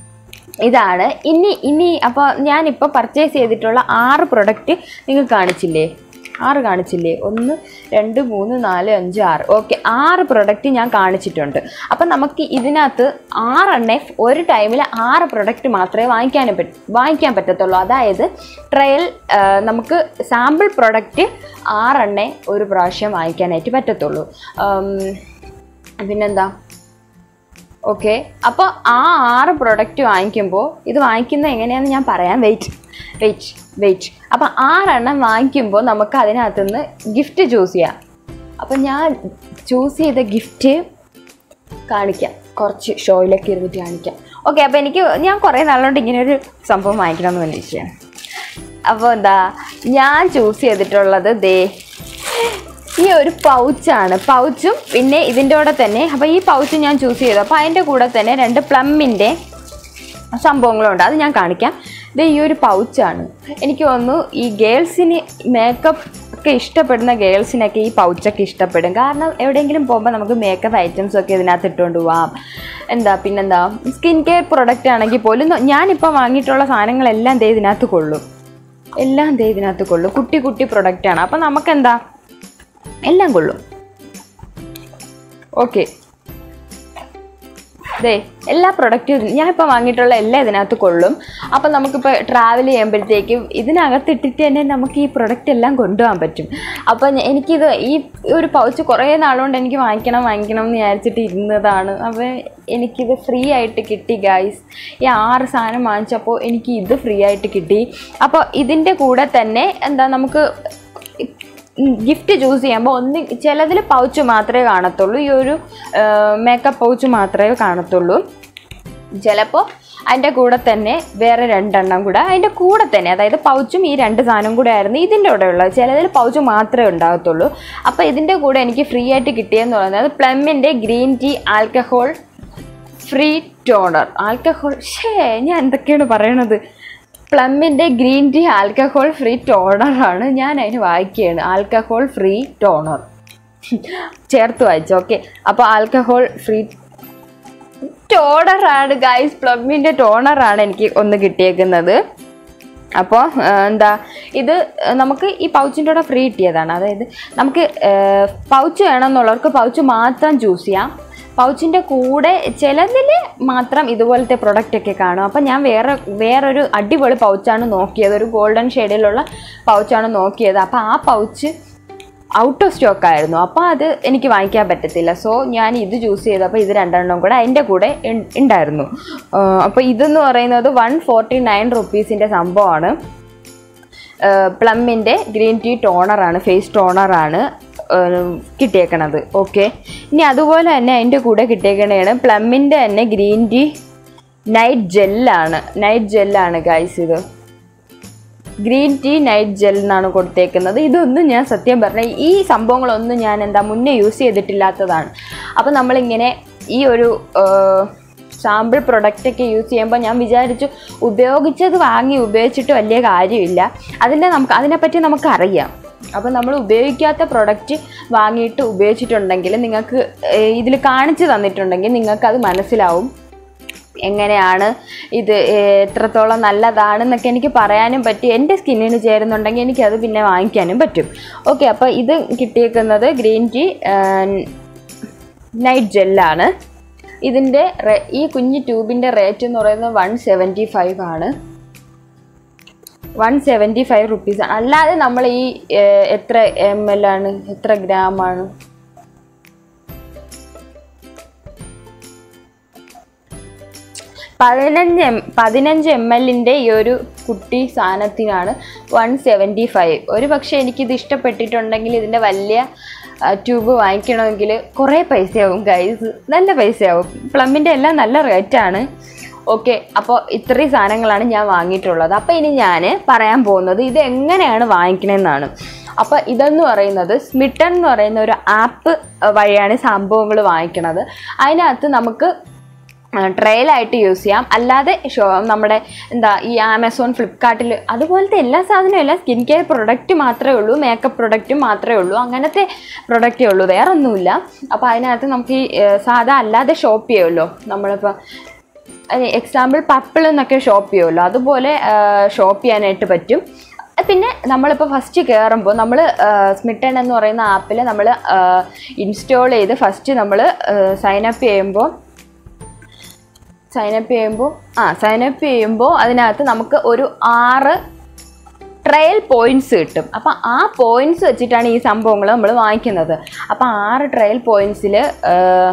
ഇതാണ് ഇനി ഇനി അപ്പോൾ ഞാനിപ്പോൾ പർച്ചേസ് ചെയ്തിട്ടുള്ള ആറ് പ്രൊഡക്റ്റ് നിങ്ങൾ കാണിച്ചില്ലേ ആറ് കാണിച്ചില്ലേ ഒന്ന് രണ്ട് മൂന്ന് നാല് അഞ്ച് ആറ് ഓക്കെ ആറ് പ്രൊഡക്റ്റ് ഞാൻ കാണിച്ചിട്ടുണ്ട് അപ്പം നമുക്ക് ഇതിനകത്ത് ആറെണ്ണ ഒരു ടൈമിൽ ആറ് പ്രൊഡക്റ്റ് മാത്രമേ വാങ്ങിക്കാൻ പറ്റ വാങ്ങിക്കാൻ പറ്റത്തുള്ളൂ അതായത് ട്രയൽ നമുക്ക് സാമ്പിൾ പ്രൊഡക്റ്റ് ആറെണ്ണ ഒരു പ്രാവശ്യം വാങ്ങിക്കാനായിട്ട് പറ്റത്തുള്ളൂ ഉം, പിന്നെന്താ ഓക്കെ അപ്പോൾ ആ ആറ് പ്രൊഡക്റ്റ് വാങ്ങിക്കുമ്പോൾ ഇത് വാങ്ങിക്കുന്നത് എങ്ങനെയാണെന്ന് ഞാൻ പറയാം വെയിറ്റ് വെയിറ്റ് വെയിറ്റ് അപ്പോൾ ആറെണ്ണം വാങ്ങിക്കുമ്പോൾ നമുക്ക് അതിനകത്തുനിന്ന് ഗിഫ്റ്റ് ചൂസ് ചെയ്യാം അപ്പോൾ ഞാൻ ചൂസ് ചെയ്ത ഗിഫ്റ്റ് കാണിക്കാം കുറച്ച് ഷോയിലൊക്കെ ഇരുന്നിട്ട് കാണിക്കാം ഓക്കെ അപ്പോൾ എനിക്ക് ഞാൻ കുറേ നാളുകൊണ്ട് ഇങ്ങനെ ഒരു സംഭവം വാങ്ങിക്കണമെന്ന് വേണ്ടിയിട്ടാണ് അപ്പോൾ എന്താ ഞാൻ ചൂസ് ചെയ്തിട്ടുള്ളത് ദേ ഈ ഒരു പൗച്ചാണ് പൗച്ചും പിന്നെ ഇതിൻ്റെ കൂടെ തന്നെ അപ്പോൾ ഈ പൗച്ച് ഞാൻ ചൂസ് ചെയ്തു അപ്പോൾ അതിൻ്റെ കൂടെ തന്നെ രണ്ട് പ്ലമ്മിൻ്റെ സംഭവങ്ങളുണ്ട് അത് ഞാൻ കാണിക്കാം ഇത് ഈ ഒരു പൗച്ചാണ് എനിക്ക് തോന്നുന്നു ഈ ഗേൾസിന് മേക്കപ്പ് ഒക്കെ ഇഷ്ടപ്പെടുന്ന ഗേൾസിനൊക്കെ ഈ പൗച്ചൊക്കെ ഇഷ്ടപ്പെടും കാരണം എവിടെയെങ്കിലും പോകുമ്പോൾ നമുക്ക് മേക്കപ്പ് ഐറ്റംസ് ഒക്കെ ഇതിനകത്ത് ഇട്ടുകൊണ്ട് പോവാം എന്താ പിന്നെന്താ സ്കിൻ കെയർ പ്രൊഡക്റ്റ് ആണെങ്കിൽ പോലും ഞാനിപ്പോൾ വാങ്ങിയിട്ടുള്ള സാധനങ്ങളെല്ലാം ദേ ഇതിനകത്ത് കൊള്ളും എല്ലാം ദേ ഇതിനകത്ത് കൊള്ളും കുട്ടി കുട്ടി പ്രൊഡക്റ്റാണ് അപ്പം നമുക്കെന്താ എല്ലാം കൊള്ളും ഓക്കെ ദേ എല്ലാ പ്രൊഡക്റ്റും ഞാനിപ്പോൾ വാങ്ങിയിട്ടുള്ള എല്ലാം ഇതിനകത്ത് കൊള്ളും അപ്പം നമുക്കിപ്പോൾ ട്രാവൽ ചെയ്യുമ്പോഴത്തേക്കും ഇതിനകത്ത് ഇട്ടിട്ട് തന്നെ നമുക്ക് ഈ പ്രൊഡക്റ്റ് എല്ലാം കൊണ്ടുപോകാൻ പറ്റും അപ്പം ഞ- എനിക്കിത് ഈ ഒരു പൗച്ച് കുറേ നാളുകൊണ്ട് എനിക്ക് വാങ്ങിക്കണം വാങ്ങിക്കണം എന്ന് വിചാരിച്ചിട്ട് ഇരുന്നതാണ് അപ്പോൾ എനിക്കിത് ഫ്രീ ആയിട്ട് കിട്ടി ഗൈസ് ഈ ആറ് സാധനം വാങ്ങിച്ചപ്പോൾ എനിക്ക് ഇത് ഫ്രീ ആയിട്ട് കിട്ടി അപ്പോൾ ഇതിൻ്റെ കൂടെ തന്നെ എന്താ നമുക്ക് ഗിഫ്റ്റ് ചൂസ് ചെയ്യുമ്പോൾ ഒന്ന് ചിലതിൽ പൗച്ച് മാത്രമേ കാണത്തുള്ളൂ ഈ ഒരു മേക്കപ്പ് പൗച്ച് മാത്രമേ കാണത്തുള്ളൂ ചിലപ്പോൾ അതിൻ്റെ കൂടെ തന്നെ വേറെ രണ്ടെണ്ണം കൂടെ അതിൻ്റെ കൂടെ തന്നെ അതായത് പൗച്ചും ഈ രണ്ട് സാധനം കൂടെ ആയിരുന്നു ഇതിൻ്റെ കൂടെ ഉള്ളത് ചിലതിൽ പൗച്ച് മാത്രമേ ഉണ്ടാകത്തുള്ളൂ അപ്പോൾ ഇതിൻ്റെ കൂടെ എനിക്ക് ഫ്രീ ആയിട്ട് കിട്ടിയെന്ന് പറയുന്നത് പ്ലമ്മിൻ്റെ green tea alcohol free toner alcohol ഷേ ഞാൻ എന്തൊക്കെയാണ് പറയണത് പ്ലമ്മിൻ്റെ ഗ്രീൻ ടീ ആൽക്കഹോൾ ഫ്രീ ടോണറാണ് ഞാൻ അതിന് വായിക്കുകയാണ് ആൽക്കഹോൾ ഫ്രീ ടോണർ ചേർത്ത് വായിച്ചു ഓക്കെ അപ്പോൾ ആൽക്കഹോൾ ഫ്രീ ടോണറാണ് ഗൈസ് പ്ലമ്മിൻ്റെ ടോണറാണ് എനിക്ക് ഒന്ന് കിട്ടിയേക്കുന്നത് അപ്പോൾ എന്താ ഇത് ആ, നമുക്ക് ഈ പൗച്ചിൻ്റെ കൂടെ ഫ്രീ കിട്ടിയതാണ് അതായത് നമുക്ക് പൗച്ച് വേണമെന്നുള്ളവർക്ക് പൗച്ച് മാത്രം ചൂസ് ചെയ്യാം പൗച്ചിൻ്റെ കൂടെ ചിലതിൽ മാത്രം ഇതുപോലത്തെ പ്രൊഡക്റ്റ് ഒക്കെ കാണും അപ്പം ഞാൻ വേറെ വേറൊരു അടിപൊളി പൗച്ചാണ് നോക്കിയത് ഒരു ഗോൾഡൻ ഷെയ്ഡിലുള്ള പൗച്ചാണ് നോക്കിയത് അപ്പോൾ ആ പൗച്ച് ഔട്ട് ഓഫ് സ്റ്റോക്ക് ആയിരുന്നു അപ്പോൾ അത് എനിക്ക് വാങ്ങിക്കാൻ പറ്റത്തില്ല സോ ഞാൻ ഇത് ചൂസ് ചെയ്തപ്പോൾ ഇത് രണ്ടെണ്ണം കൂടെ അതിൻ്റെ കൂടെ ഉൺ- ഉണ്ടായിരുന്നു അപ്പോൾ ഇതെന്ന് പറയുന്നത് വൺ ഫോർട്ടി നയൻ റുപ്പീസിൻ്റെ സംഭവമാണ് പ്ലമ്മിൻ്റെ ഗ്രീൻ ടീ ടോണറാണ് ഫേസ് ടോണറാണ് കിട്ടിയേക്കണത് ഓക്കെ ഇനി അതുപോലെ തന്നെ അതിൻ്റെ കൂടെ കിട്ടിയേക്കണതാണ് പ്ലമ്മിൻ്റെ തന്നെ ഗ്രീൻ ടീ നൈറ്റ് ജെല്ലാണ് നൈറ്റ് ജെല്ലാണ് ഗൈസ് ഇത് ഗ്രീൻ ടീ നൈറ്റ് ജെൽ എന്നാണ് കൊടുത്തേക്കുന്നത് ഇതൊന്നും ഞാൻ സത്യം പറഞ്ഞ ഈ സംഭവങ്ങളൊന്നും ഞാൻ എന്താ മുന്നേ യൂസ് ചെയ്തിട്ടില്ലാത്തതാണ് അപ്പോൾ നമ്മളിങ്ങനെ ഈ ഒരു സാമ്പിൾ പ്രൊഡക്റ്റ് ഒക്കെ യൂസ് ചെയ്യുമ്പോൾ ഞാൻ വിചാരിച്ചു ഉപയോഗിച്ചത് വാങ്ങി ഉപയോഗിച്ചിട്ട് വലിയ കാര്യമില്ല അതിൻ്റെ നമുക്ക് അതിനെപ്പറ്റി നമുക്ക് അറിയാം അപ്പോൾ നമ്മൾ ഉപയോഗിക്കാത്ത പ്രൊഡക്റ്റ് വാങ്ങിയിട്ട് ഉപയോഗിച്ചിട്ടുണ്ടെങ്കിൽ നിങ്ങൾക്ക് ഇതിൽ കാണിച്ചു തന്നിട്ടുണ്ടെങ്കിൽ നിങ്ങൾക്കത് മനസ്സിലാവും എങ്ങനെയാണ് ഇത് ഏഹ്, എത്രത്തോളം നല്ലതാണെന്നൊക്കെ എനിക്ക് പറയാനും പറ്റും എൻ്റെ സ്കിന്നിന് ചേരുന്നുണ്ടെങ്കിൽ എനിക്കത് പിന്നെ വാങ്ങിക്കാനും പറ്റും ഓക്കെ അപ്പോൾ ഇത് കിട്ടിയേക്കുന്നത് ഗ്രീൻ ടീ നൈറ്റ് ജെല്ലാണ് ഇതിൻ്റെ റേ- ഈ കുഞ്ഞു ട്യൂബിൻ്റെ റേറ്റ് എന്ന് പറയുന്നത് വൺ സെവൻറ്റി ഫൈവ് ആണ് വൺ സെവൻറ്റി ഫൈവ് റുപ്പീസ് അല്ലാതെ നമ്മൾ ഈ ഏഹ്, എത്ര എം എൽ ആണ് എത്ര ഗ്രാം ആണ് പതിനഞ്ച് എം പതിനഞ്ച് എം എല്ലിൻ്റെ ഈ ഒരു കുട്ടി സാധനത്തിനാണ് വൺ സെവൻറ്റി ഫൈവ് ഒരു പക്ഷേ എനിക്കിത് ഇഷ്ടപ്പെട്ടിട്ടുണ്ടെങ്കിൽ ഇതിൻ്റെ വലിയ ട്യൂബ് വാങ്ങിക്കണമെങ്കിൽ കുറേ പൈസയാവും ഗൈസ് നല്ല പൈസയാവും പ്ലമ്മിൻ്റെ എല്ലാം നല്ല റേറ്റാണ് ഓക്കെ അപ്പോൾ ഇത്രയും സാധനങ്ങളാണ് ഞാൻ വാങ്ങിയിട്ടുള്ളത് അപ്പോൾ ഇനി ഞാൻ പറയാൻ പോകുന്നത് ഇത് എങ്ങനെയാണ് വാങ്ങിക്കണമെന്നാണ് അപ്പോൾ ഇതെന്ന് പറയുന്നത് സ്മിട്ടൺ എന്ന് പറയുന്ന ഒരു ആപ്പ് വഴിയാണ് ഈ സംഭവങ്ങൾ വാങ്ങിക്കണത് അതിനകത്ത് നമുക്ക് ട്രയലായിട്ട് യൂസ് ചെയ്യാം അല്ലാതെ ഷോ നമ്മുടെ എന്താ ഈ ആമസോൺ ഫ്ലിപ്കാർട്ടിൽ അതുപോലത്തെ എല്ലാ സാധനവും എല്ലാം സ്കിൻ കെയർ പ്രൊഡക്റ്റ് മാത്രമേ ഉള്ളൂ മേക്കപ്പ് പ്രൊഡക്റ്റും മാത്രമേ ഉള്ളൂ അങ്ങനത്തെ പ്രൊഡക്റ്റേ ഉള്ളൂ വേറെ ഒന്നുമില്ല അപ്പോൾ അതിനകത്ത് നമുക്ക് ഈ ഏഹ്, സാധാ അല്ലാതെ ഷോപ്പ് ചെയ്യുമല്ലോ നമ്മളിപ്പോൾ എക്സാമ്പിൾ പർപ്പിൾ എന്നൊക്കെ ഷോപ്പ് ചെയ്യുമല്ലോ അതുപോലെ ഷോപ്പ് ചെയ്യാനായിട്ട് പറ്റും പിന്നെ നമ്മളിപ്പോൾ ഫസ്റ്റ് കയറുമ്പോൾ നമ്മൾ സ്മിട്ടൺ എന്ന് പറയുന്ന ആപ്പിൽ നമ്മൾ ഇൻസ്റ്റാൾ ചെയ്ത് ഫസ്റ്റ് നമ്മൾ സൈനപ്പ് ചെയ്യുമ്പോൾ സൈനപ്പ് ചെയ്യുമ്പോൾ ആ സൈനപ്പ് ചെയ്യുമ്പോൾ അതിനകത്ത് നമുക്ക് ഒരു ആറ് ട്രയൽ പോയിന്റ്സ് കിട്ടും അപ്പം ആ പോയിന്റ്സ് വെച്ചിട്ടാണ് ഈ സംഭവങ്ങൾ നമ്മൾ വാങ്ങിക്കുന്നത് അപ്പം ആറ് ട്രയൽ പോയിന്റ്സിൽ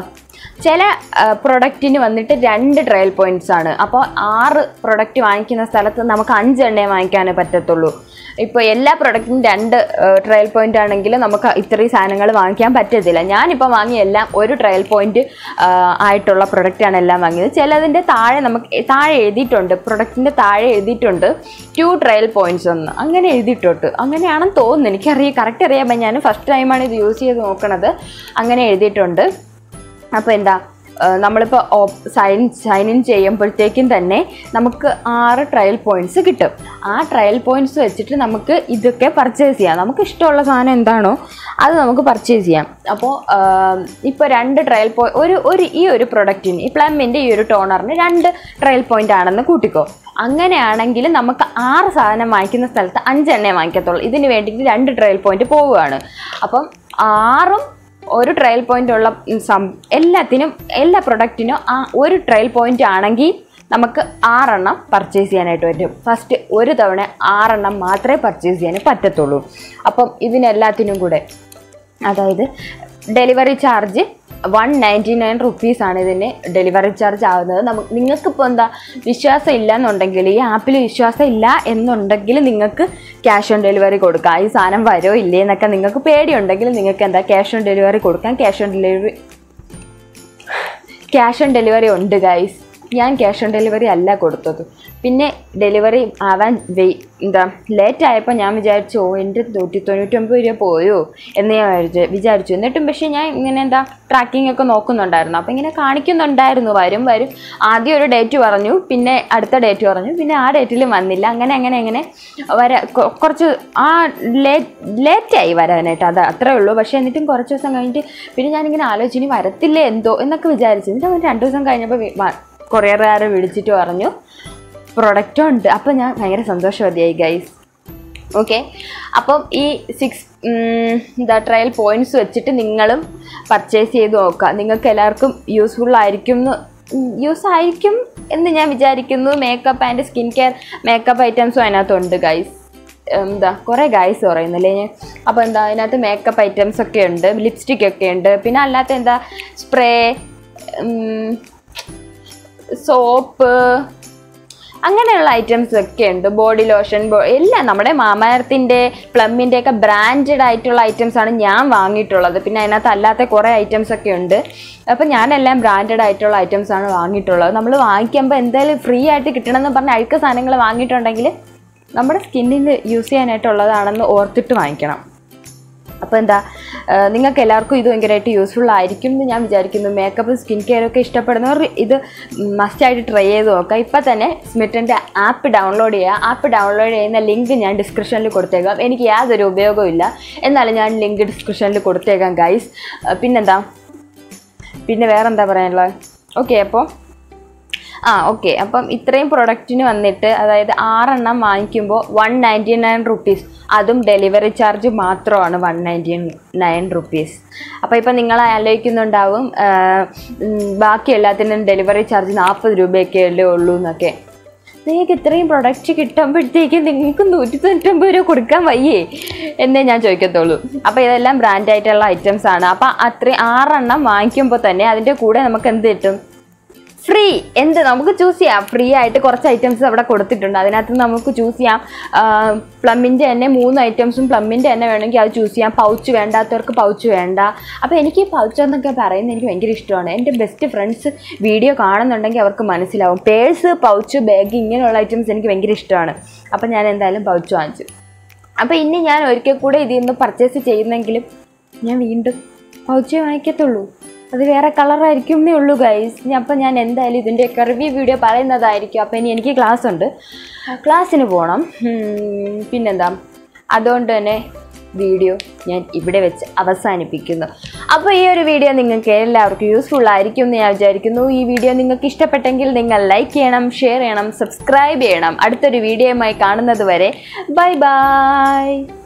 ചില പ്രൊഡക്റ്റിന് വന്നിട്ട് രണ്ട് ട്രയൽ പോയിന്റ്സ് ആണ് അപ്പോൾ ആറ് പ്രൊഡക്റ്റ് വാങ്ങിക്കുന്ന സ്ഥലത്ത് നമുക്ക് അഞ്ചെണ്ണേ വാങ്ങിക്കാനേ പറ്റത്തുള്ളൂ ഇപ്പോൾ എല്ലാ പ്രൊഡക്റ്റിനും രണ്ട് ട്രയൽ പോയിന്റ് ആണെങ്കിൽ നമുക്ക് ഇത്രയും സാധനങ്ങൾ വാങ്ങിക്കാൻ പറ്റത്തില്ല ഞാനിപ്പോൾ വാങ്ങിയ എല്ലാം ഒരു ട്രയൽ പോയിന്റ് ആയിട്ടുള്ള പ്രൊഡക്റ്റാണ് എല്ലാം വാങ്ങിയത് ചിലതിൻ്റെ താഴെ നമുക്ക് താഴെ എഴുതിയിട്ടുണ്ട് പ്രൊഡക്റ്റിൻ്റെ താഴെ എഴുതിയിട്ടുണ്ട് ടു ട്രയൽ പോയിന്റ്സ് എന്ന് അങ്ങനെ എഴുതിയിട്ടുണ്ട് അങ്ങനെയാണെന്ന് തോന്നുന്നു എനിക്കറിയാം കറക്റ്റ് അറിയാം ഞാൻ ഫസ്റ്റ് ടൈമാണ് ഇത് യൂസ് ചെയ്ത് നോക്കണത് അങ്ങനെ എഴുതിയിട്ടുണ്ട് അപ്പോൾ എന്താ ഏഹ് നമ്മളിപ്പോൾ സൈൻ സൈൻ ഇൻ ചെയ്യുമ്പോഴത്തേക്കും തന്നെ നമുക്ക് ആറ് ട്രയൽ പോയിന്റ്സ് കിട്ടും ആ ട്രയൽ പോയിന്റ്സ് വെച്ചിട്ട് നമുക്ക് ഇതൊക്കെ പർച്ചേസ് ചെയ്യാം നമുക്ക് ഇഷ്ടമുള്ള സാധനം എന്താണോ അത് നമുക്ക് പർച്ചേസ് ചെയ്യാം അപ്പോൾ ഇപ്പോൾ രണ്ട് ട്രയൽ പോയി ഒരു ഒരു ഈ ഒരു പ്രൊഡക്റ്റിന് ഈ പ്ലമ്മിൻ്റെ ഈ ഒരു ടോണറിന് രണ്ട് ട്രയൽ പോയിന്റ് ആണെന്ന് കൂട്ടിക്കോ അങ്ങനെയാണെങ്കിൽ നമുക്ക് ആറ് സാധനം വാങ്ങിക്കുന്ന സ്ഥലത്ത് അഞ്ചെണ്ണേ വാങ്ങിക്കത്തുള്ളൂ ഇതിന് വേണ്ടിയിട്ട് രണ്ട് ട്രയൽ പോയിന്റ് പോവുകയാണ് അപ്പം ആറും ഒരു ട്രയൽ പോയിന്റ് ഉള്ള സം എല്ലാത്തിനും എല്ലാ പ്രൊഡക്റ്റിനും ആ ഒരു ട്രയൽ പോയിന്റ് ആണെങ്കിൽ നമുക്ക് ആറെണ്ണം പർച്ചേസ് ചെയ്യാനായിട്ട് പറ്റും ഫസ്റ്റ് ഒരു തവണ ആറെണ്ണം മാത്രമേ പർച്ചേസ് ചെയ്യാൻ പറ്റത്തുള്ളൂ അപ്പം ഇതിനെല്ലാത്തിനും കൂടെ അതായത് delivery charge one ninety nine റുപ്പീസാണ് ഇതിന് ഡെലിവറി ചാർജ് ആവുന്നത് നമുക്ക് നിങ്ങൾക്കിപ്പോൾ എന്താ വിശ്വാസം ഇല്ല എന്നുണ്ടെങ്കിൽ ഈ ആപ്പിൽ വിശ്വാസം ഇല്ല എന്നുണ്ടെങ്കിൽ നിങ്ങൾക്ക് ക്യാഷ് ഓൺ ഡെലിവറി കൊടുക്കാം ഈ സാധനം വരുമോ ഇല്ലേ എന്നൊക്കെ നിങ്ങൾക്ക് പേടിയുണ്ടെങ്കിൽ നിങ്ങൾക്ക് എന്താ ക്യാഷ് ഓൺ ഡെലിവറി കൊടുക്കാം cash on delivery cash on delivery ഉണ്ട് ഗൈസ് ഞാൻ ക്യാഷ് ഓൺ ഡെലിവറി അല്ല കൊടുത്തത് പിന്നെ ഡെലിവറി ആവാൻ വെയ് എന്താ ലേറ്റ് ആയപ്പോൾ ഞാൻ വിചാരിച്ചു ഓ എൻ്റെ നൂറ്റി തൊണ്ണൂറ്റൊമ്പത് രൂപ പോയോ എന്ന് ഞാൻ വിചാരിച്ചു വിചാരിച്ചു എന്നിട്ടും പക്ഷേ ഞാൻ ഇങ്ങനെ എന്താ ട്രാക്കിംഗ് ഒക്കെ നോക്കുന്നുണ്ടായിരുന്നു അപ്പോൾ ഇങ്ങനെ കാണിക്കുന്നുണ്ടായിരുന്നു വരും വരും ആദ്യം ഒരു ഡേറ്റ് പറഞ്ഞു പിന്നെ അടുത്ത ഡേറ്റ് പറഞ്ഞു പിന്നെ ആ ഡേറ്റിലും വന്നില്ല അങ്ങനെ അങ്ങനെ അങ്ങനെ വര കൊ- കുറച്ച് ആ ലേറ്റ് ലേറ്റായി വരാനായിട്ട് അത് അത്രേ ഉള്ളൂ പക്ഷേ എന്നിട്ടും കുറച്ച് ദിവസം കഴിഞ്ഞിട്ട് പിന്നെ ഞാനിങ്ങനെ ആലോചിച്ചു ഇനി വരത്തില്ലേ എന്തോ എന്നൊക്കെ വിചാരിച്ചു എന്നിട്ട് അവൻ രണ്ട് ദിവസം കഴിഞ്ഞപ്പോൾ വി- വ- കൊറിയറുകാരെ വിളിച്ചിട്ട് പറഞ്ഞു പ്രൊഡക്റ്റും ഉണ്ട് അപ്പോൾ ഞാൻ ഭയങ്കര സന്തോഷവതിയായി ഗൈസ് ഓക്കെ അപ്പം ഈ സിക്സ് എന്താ ട്രയൽ പോയിന്റ്സ് വെച്ചിട്ട് നിങ്ങളും പർച്ചേസ് ചെയ്ത് നോക്കുക നിങ്ങൾക്ക് എല്ലാവർക്കും യൂസ്ഫുൾ ആയിരിക്കും എന്ന് യൂസ് ആയിരിക്കും എന്ന് ഞാൻ വിചാരിക്കുന്നു makeup and skin care makeup ഐറ്റംസും അതിനകത്തുണ്ട് ഗൈസ് എന്താ കുറേ ഗൈസ് പറയുന്നില്ലേ ഞാൻ അപ്പോൾ എന്താ അതിനകത്ത് മേക്കപ്പ് ഐറ്റംസ് ഒക്കെ ഉണ്ട് ലിപ്സ്റ്റിക് ഒക്കെ ഉണ്ട് പിന്നെ അല്ലാത്ത എന്താ സ്പ്രേ സോപ്പ് അങ്ങനെയുള്ള ഐറ്റംസ് ഒക്കെ ഉണ്ട് ബോഡി ലോഷൻ എല്ലാം നമ്മുടെ മാമരത്തിൻ്റെ പ്ലമ്മിൻ്റെ ഒക്കെ ബ്രാൻഡഡ് ആയിട്ടുള്ള ഐറ്റംസ് ആണ് ഞാൻ വാങ്ങിയിട്ടുള്ളത് പിന്നെ അതിനകത്ത് അല്ലാത്ത കുറേ ഐറ്റംസ് ഒക്കെ ഉണ്ട് അപ്പം ഞാനെല്ലാം ബ്രാൻഡഡ് ആയിട്ടുള്ള ഐറ്റംസ് ആണ് വാങ്ങിയിട്ടുള്ളത് നമ്മൾ വാങ്ങിക്കുമ്പോൾ എന്തായാലും ഫ്രീ ആയിട്ട് കിട്ടണമെന്ന് പറഞ്ഞ അഴുക്ക സാധനങ്ങൾ വാങ്ങിയിട്ടുണ്ടെങ്കിൽ നമ്മുടെ സ്കിന്നിൽ യൂസ് ചെയ്യാനായിട്ടുള്ളതാണെന്ന് ഓർത്തിട്ട് വാങ്ങിക്കണം അപ്പോൾ എന്താ നിങ്ങൾക്ക് എല്ലാവർക്കും ഇത് ഭയങ്കരമായിട്ട് യൂസ്ഫുൾ ആയിരിക്കും എന്ന് ഞാൻ വിചാരിക്കുന്നു മേക്കപ്പ് സ്കിൻ കെയർ ഒക്കെ ഇഷ്ടപ്പെടുന്നവർ ഇത് മസ്റ്റായിട്ട് ട്രൈ ചെയ്ത് നോക്കാം ഇപ്പം തന്നെ സ്മിറ്റിൻ്റെ ആപ്പ് ഡൗൺലോഡ് ചെയ്യുക ആപ്പ് ഡൗൺലോഡ് ചെയ്യുന്ന ലിങ്ക് ഞാൻ ഡിസ്ക്രിപ്ഷനിൽ കൊടുത്തേക്കാം എനിക്ക് യാതൊരു ഉപയോഗവും ഇല്ല എന്നാലും ഞാൻ ലിങ്ക് ഡിസ്ക്രിപ്ഷനിൽ കൊടുത്തേക്കാം ഗൈസ് പിന്നെന്താ പിന്നെ വേറെന്താ പറയാനുള്ളത് ഓക്കെ അപ്പോൾ ആ ഓക്കെ അപ്പം ഇത്രയും പ്രൊഡക്റ്റിന് വന്നിട്ട് അതായത് ആറെണ്ണം വാങ്ങിക്കുമ്പോൾ വൺ നയൻറ്റി നയൻ റുപ്പീസ് അതും ഡെലിവറി ചാർജ് മാത്രമാണ് വൺ നയൻറ്റി നയൻ റുപ്പീസ് അപ്പോൾ ഇപ്പം നിങ്ങൾ ആലോചിക്കുന്നുണ്ടാവും ആ, ഉം, ബാക്കി എല്ലാത്തിനും ഡെലിവറി ചാർജ് നാൽപ്പത് രൂപയൊക്കെ അല്ലേ ഉള്ളൂ എന്നൊക്കെ നിങ്ങൾക്ക് ഇത്രയും പ്രൊഡക്റ്റ് കിട്ടുമ്പോഴത്തേക്ക് നിങ്ങൾക്ക് നൂറ്റി തൊണ്ണൂറ്റൊമ്പത് രൂപ കൊടുക്കാൻ വയ്യേ എന്നേ ഞാൻ ചോദിക്കത്തുള്ളൂ അപ്പോൾ ഇതെല്ലാം ബ്രാൻഡായിട്ടുള്ള ഐറ്റംസ് ആണ് അപ്പോൾ അത്രയും ആറെണ്ണം വാങ്ങിക്കുമ്പോൾ തന്നെ അതിൻ്റെ കൂടെ നമുക്ക് എന്ത് കിട്ടും ഫ്രീ എന്ത് നമുക്ക് ചൂസ് ചെയ്യാം ഫ്രീ ആയിട്ട് കുറച്ച് ഐറ്റംസ് അവിടെ കൊടുത്തിട്ടുണ്ട് അതിനകത്ത് നമുക്ക് ചൂസ് ചെയ്യാം പ്ലമ്മിൻ്റെ തന്നെ മൂന്ന് ഐറ്റംസും പ്ലമ്മിൻ്റെ തന്നെ വേണമെങ്കിൽ അത് ചൂസ് ചെയ്യാം പൗച്ച് വേണ്ടാത്തവർക്ക് പൗച്ച് വേണ്ട അപ്പോൾ എനിക്ക് പൗച്ച് എന്നൊക്കെ പറയുന്നത് എനിക്ക് ഭയങ്കര ഇഷ്ടമാണ് എൻ്റെ ബെസ്റ്റ് ഫ്രണ്ട്സ് വീഡിയോ കാണുന്നുണ്ടെങ്കിൽ അവർക്ക് മനസ്സിലാവും പേഴ്സ് പൗച്ച് ബാഗ് ഇങ്ങനെയുള്ള ഐറ്റംസ് എനിക്ക് ഭയങ്കര ഇഷ്ടമാണ് അപ്പോൾ ഞാൻ എന്തായാലും പൗച്ച് വാങ്ങിച്ചു അപ്പോൾ ഇനി ഞാൻ ഒരിക്കൽ കൂടെ ഇതിൽ നിന്ന് പർച്ചേസ് ചെയ്യുന്നെങ്കിലും ഞാൻ വീണ്ടും പൗച്ചേ വാങ്ങിക്കത്തുള്ളൂ അത് വേറെ കളറായിരിക്കും എന്നേ ഉള്ളൂ ഗൈസ് അപ്പം ഞാൻ എന്തായാലും ഇതിൻ്റെയൊക്കെ റിവ്യൂ വീഡിയോ പറയുന്നതായിരിക്കും അപ്പോൾ ഇനി എനിക്ക് ക്ലാസ് ഉണ്ട് ക്ലാസ്സിന് പോകണം ഉം, പിന്നെന്താ അതുകൊണ്ട് തന്നെ വീഡിയോ ഞാൻ ഇവിടെ വെച്ച് അവസാനിപ്പിക്കുന്നു അപ്പോൾ ഈ ഒരു വീഡിയോ നിങ്ങൾക്ക് എല്ലാവർക്കും യൂസ്ഫുൾ ആയിരിക്കും എന്ന് ഞാൻ വിചാരിക്കുന്നു ഈ വീഡിയോ നിങ്ങൾക്ക് ഇഷ്ടപ്പെട്ടെങ്കിൽ നിങ്ങൾ ലൈക്ക് ചെയ്യണം ഷെയർ ചെയ്യണം സബ്സ്ക്രൈബ് ചെയ്യണം അടുത്തൊരു വീഡിയോയുമായി കാണുന്നത് വരെ ബൈ ബൈ